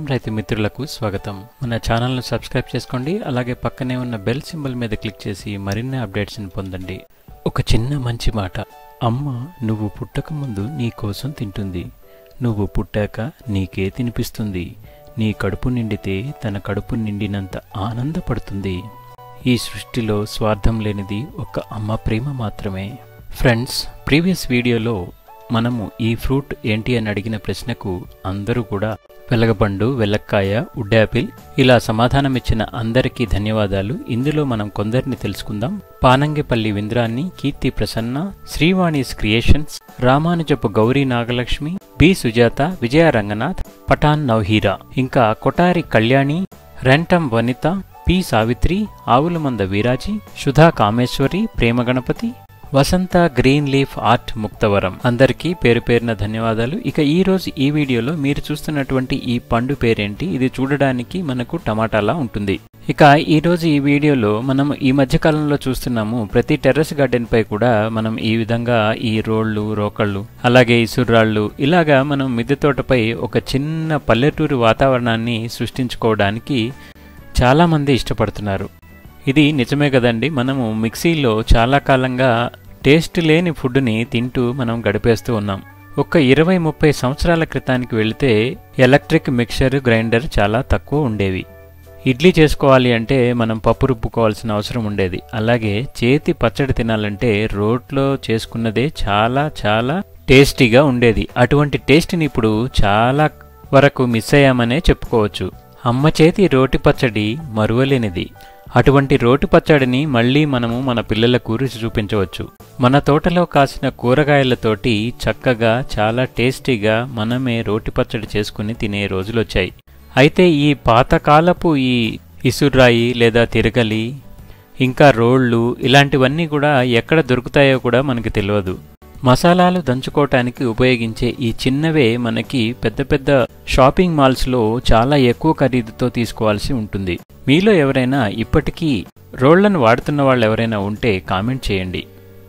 రైతు మిత్రులకు స్వాగతం మన ఛానల్ను సబ్స్క్రైబ్ చేసుకోండి అలాగే పక్కనే ఉన్న బెల్ సింబల్ మీద క్లిక్ చేసి మరిన్ని అప్డేట్స్ని పొందండి ఒక చిన్న మంచి మాట అమ్మ నువ్వు పుట్టక ముందు నీ కోసం తింటుంది నువ్వు పుట్టాక నీకే తినిపిస్తుంది నీ కడుపు నిండితే తన కడుపు నిండినంత ఆనందపడుతుంది ఈ సృష్టిలో స్వార్థం లేనిది ఒక అమ్మ ప్రేమ మాత్రమే ఫ్రెండ్స్ ప్రీవియస్ వీడియోలో మనము ఈ ఫ్రూట్ ఏంటి అని అడిగిన ప్రశ్నకు అందరూ కూడా వెలగపండు వెల్లక్కాయ ఉడ్డాపిల్ ఇలా సమాధానమిచ్చిన అందరికీ ధన్యవాదాలు ఇందులో మనం కొందరిని తెలుసుకుందాం పానంగెపల్లి వింద్రాన్ని కీర్తి ప్రసన్న శ్రీవాణిస్ క్రియేషన్స్ రామానుజపు గౌరీ నాగలక్ష్మి బి సుజాత విజయ రంగనాథ్ పఠాన్ నవహీరా ఇంకా Kotari Kalyani Rentam Vanitha P Savitri Avulamanda Veeraji Sudha Kameswari Prema Ganapathi Vasantha green leaf art Muktavaram అందరికీ పేరు పేరున ధన్యవాదాలు ఇక ఈ రోజు ఈ వీడియోలో మీరు చూస్తున్నటువంటి ఈ పండు పేరేంటి ఇది చూడడానికి మనకు టమాటాలా ఉంటుంది ఇక ఈ రోజు ఈ వీడియోలో మనం ఈ మధ్య కాలంలో చూస్తున్నాము ప్రతి టెర్రస్ గార్డెన్ పై కూడా మనం ఈ విధంగా ఈ రోళ్లు రోకళ్ళు అలాగే ఇసురాళ్ళు ఇలాగా మనం మిద్దె తోటపై ఒక చిన్న పల్లెటూరు వాతావరణాన్ని సృష్టించుకోవడానికి చాలా మంది ఇష్టపడుతున్నారు ఇది నిజమే కదండి మనము మిక్సీలో చాలా కాలంగా టేస్ట్ లేని ఫుడ్ని తింటూ మనం గడిపేస్తూ ఉన్నాం ఒక ఇరవై ముప్పై సంవత్సరాల క్రితానికి వెళితే ఎలక్ట్రిక్ మిక్సర్ గ్రైండర్ చాలా తక్కువ ఉండేవి ఇడ్లీ చేసుకోవాలి అంటే మనం పప్పు రుబ్బుకోవాల్సిన అవసరం ఉండేది అలాగే చేతి పచ్చడి తినాలంటే రోట్లో చేసుకున్నదే చాలా చాలా టేస్టీగా ఉండేది అటువంటి టేస్ట్ని ఇప్పుడు చాలా వరకు మిస్ అయ్యామనే చెప్పుకోవచ్చు అమ్మ చేతి రోటి పచ్చడి మరువలేనిది అటువంటి రోటి పచ్చడిని మళ్ళీ మనము మన పిల్లలకు రుచి చూపించవచ్చు మన తోటలో కాసిన కూరగాయలతోటి చక్కగా చాలా టేస్టీగా మనమే రోటి పచ్చడి చేసుకుని తినే రోజులొచ్చాయి అయితే ఈ పాతకాలపు ఈ ఇసురాయి లేదా తిరగలి ఇంకా రోళ్ళు ఇలాంటివన్నీ కూడా ఎక్కడ దొరుకుతాయో కూడా మనకి తెలియదు మసాలాలు దంచుకోవటానికి ఉపయోగించే ఈ చిన్నవే మనకి పెద్ద పెద్ద షాపింగ్ మాల్స్లో చాలా ఎక్కువ ఖరీదుతో తీసుకోవాల్సి ఉంటుంది మీలో ఎవరైనా ఇప్పటికీ రోళ్లను వాడుతున్న వాళ్ళు ఎవరైనా ఉంటే కామెంట్ చేయండి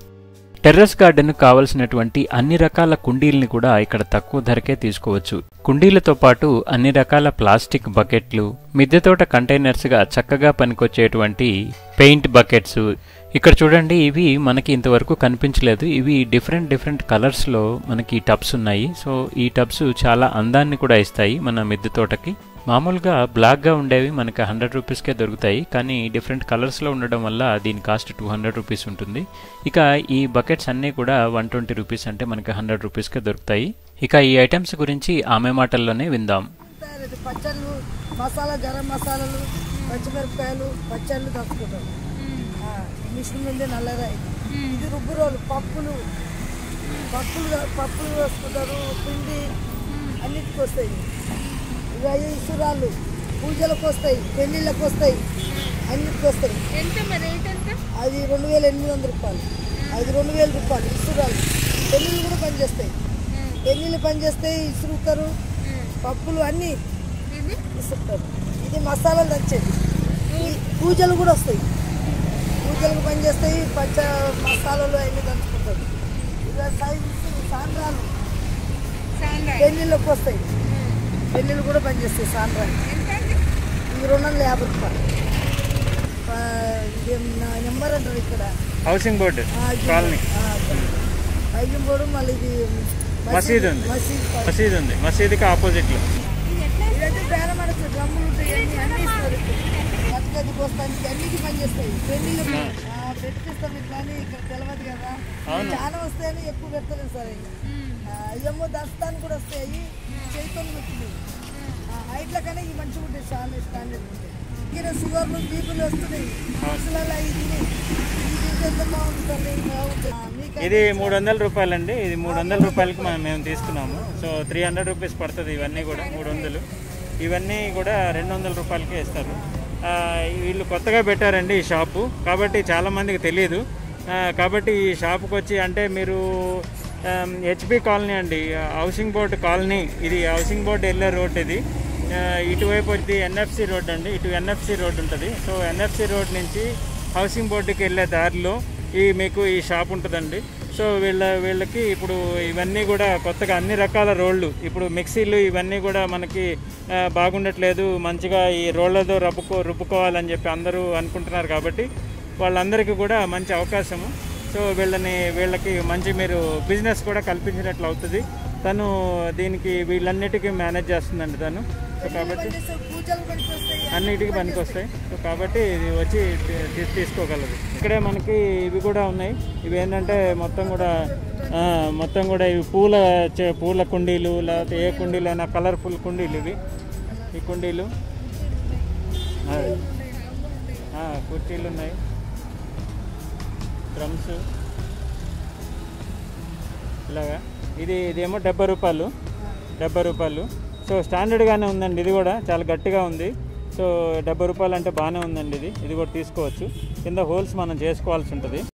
టెర్రస్ గార్డెన్ కావలసినటువంటి అన్ని రకాల కుండీల్ని కూడా ఇక్కడ తక్కువ ధరకే తీసుకోవచ్చు కుండీలతో పాటు అన్ని రకాల ప్లాస్టిక్ బకెట్లు మిద్దె తోట కంటైనర్స్గా చక్కగా పనికొచ్చేటువంటి పెయింట్ బకెట్స్ ఇక్కడ చూడండి ఇవి మనకి ఇంతవరకు కనిపించలేదు ఇవి డిఫరెంట్ డిఫరెంట్ కలర్స్లో మనకి టబ్స్ ఉన్నాయి సో ఈ టబ్స్ చాలా అందాన్ని కూడా ఇస్తాయి మన మిద్దె తోటకి మామూలుగా బ్లాక్గా ఉండేవి మనకి హండ్రెడ్ రూపీస్కే దొరుకుతాయి కానీ డిఫరెంట్ కలర్స్లో ఉండడం వల్ల దీని కాస్ట్ టూ హండ్రెడ్ రూపీస్ ఉంటుంది ఇక ఈ బకెట్స్ అన్నీ కూడా వన్ ట్వంటీ రూపీస్ అంటే మనకి హండ్రెడ్ రూపీస్కే దొరుకుతాయి ఇక ఈ ఐటమ్స్ గురించి ఆమె మాటల్లోనే విందాం ఇది పచ్చళ్ళు మసాలా గరం మసాలాలు పచ్చిమిరపకాయలు పచ్చళ్ళు దంచుకుంటాం ఆ, మిషన్ నుండి నల్లరాయి ఇది రుబ్బు రోలు పప్పులు పప్పులు పప్పులు వేసుకుంటారు పిండి అన్నిటికి వస్తాయి ఇవి ఇసురాళ్ళు పూజలకు వస్తాయి పెళ్ళిళ్ళకి వస్తాయి అన్నిటికి వస్తాయి ఎంత మరి రేట్ ఎంత అది రెండు వేల ఎనిమిది వందల రూపాయలు అది రెండు వేల రూపాయలు ఇసురాళ్ళు పెళ్ళిళ్ళు కూడా పనిచేస్తాయి పెళ్ళిళ్ళు పనిచేస్తాయి ఇసురుతారు పప్పులు అన్నీ ఇది ఇస్తుంటారు ఇది మసాలాలు దంచేది ఈ పూజలు కూడా వస్తాయి పూజలకు పనిచేస్తాయి పచ్చ మసాలాలు అన్నీ దంచుకుంటారు ఇలా సైజు సాంద్రాలు సాంబార్ పెళ్ళిళ్ళకి వస్తాయి పెళ్ళిళ్ళు కూడా పనిచేస్తాయి సాంద్రాలు ఎంత అది? ఇది రెండు వందల యాభై రూపాయలు ఆ, ఇదేం నా నెంబర్ అంటారు ఇక్కడ హౌసింగ్ బోర్డు ఆ, ఇది- కాలనీ ఆ, పైకి పోవడం మళ్ళీ ఇది మసీద్ ఉంది. మసీద్ పై- మసీద్ ఉంది మసీద్కి ఆపోజిట్లో ఇది ఎట్లా ఇదైతే బేరం ఆడచ్చు డ్రమ్ములు ఉంటాయి అన్ని అన్ని ఇస్తారు బతుకది పోస్తానికి అన్నిటి పని చేస్తాయి పెళ్ళిళ్ళు పెట్టిస్తాం ఇట్లా అని ఇక్కడ తెలియదు కదా అవును. చాలా వస్తాయని ఎక్కువ పెడతలేదు సార్ ఇక అయ్యమ్మో దస్తానికి కూడా వస్తాయి చేతితో వచ్చింది హైట్ల కన్నా ఈ మంచిగా ఉంటాయి చాలా స్టాండర్డ్ ఉంటాయి ఇక్కడ షుగర్లు బీపీలు వస్తున్నాయి అసలు ఇది ఇది ఎంత బాగుంటుంది బాగుంటుంది. ఆ, మీకు ఇది మూడు వందల రూపాయలండి ఇది మూడు వందల రూపాయలకి మనం మేము తీసుకున్నాము సో త్రీ హండ్రెడ్ రూపీస్ పడుతుంది ఇవన్నీ కూడా మూడు వందలు ఇవన్నీ కూడా రెండు వందల రూపాయలకే ఇస్తారు ఆ, వీళ్ళు కొత్తగా పెట్టారండి ఈ షాపు కాబట్టి చాలామందికి తెలియదు ఆ, కాబట్టి ఈ షాపుకి వచ్చి అంటే మీరు హెచ్పి కాలనీ అండి హౌసింగ్ బోర్డు కాలనీ ఇది హౌసింగ్ బోర్డు వెళ్ళే రోడ్ ఇది ఆ, ఇటువైపు వచ్చి ఎన్ఎఫ్సి రోడ్ అండి ఇటు ఎన్ఎఫ్సి రోడ్ ఉంటుంది సో ఎన్ఎఫ్సి రోడ్ నుంచి హౌసింగ్ బోర్డుకి వెళ్ళే దారిలో ఈ మీకు ఈ షాప్ ఉంటుందండి సో వీళ్ళ వీళ్ళకి ఇప్పుడు ఇవన్నీ కూడా కొత్తగా అన్ని రకాల రోళ్ళు ఇప్పుడు మిక్సీలు ఇవన్నీ కూడా మనకి ఆ, బాగుండట్లేదు మంచిగా ఈ రోళ్ళతో రబ్బుకో రుబ్బుకోవాలని చెప్పి అందరూ అనుకుంటున్నారు కాబట్టి వాళ్ళందరికీ కూడా మంచి అవకాశము సో వీళ్ళని వీళ్ళకి మంచి మీరు బిజినెస్ కూడా కల్పించినట్లు అవుతుంది తను దీనికి వీళ్ళన్నిటికీ మేనేజ్ చేస్తుందండి తను సో కాబట్టి సో పూజలు పనికి వస్తాయి అన్నిటికీ పనికి వస్తాయి సో కాబట్టి ఇది వచ్చి తీ- తీ- తీసుకోగలరు ఇక్కడే మనకి ఇవి కూడా ఉన్నాయి ఇవి ఏంటంటే మొత్తం కూడా ఆ, మొత్తం కూడా ఇవి పూల చే- పూల కుండీలు లేకపోతే ఏ కుండీలు అయినా కలర్ఫుల్ కుండీలు ఇవి ఈ కుండీలు ఆ, ఆ, కుర్చీలు ఉన్నాయి డ్రమ్స్ ఇలాగా ఇది ఇదేమో డెబ్బై రూపాయలు డెబ్బై రూపాయలు సో స్టాండర్డ్గానే ఉందండి ఇది కూడా చాలా గట్టిగా ఉంది సో డెబ్బై రూపాయలు అంటే బాగానే ఉందండి ఇది ఇది కూడా తీసుకోవచ్చు కింద హోల్స్ మనం చేసుకోవాల్సి ఉంటుంది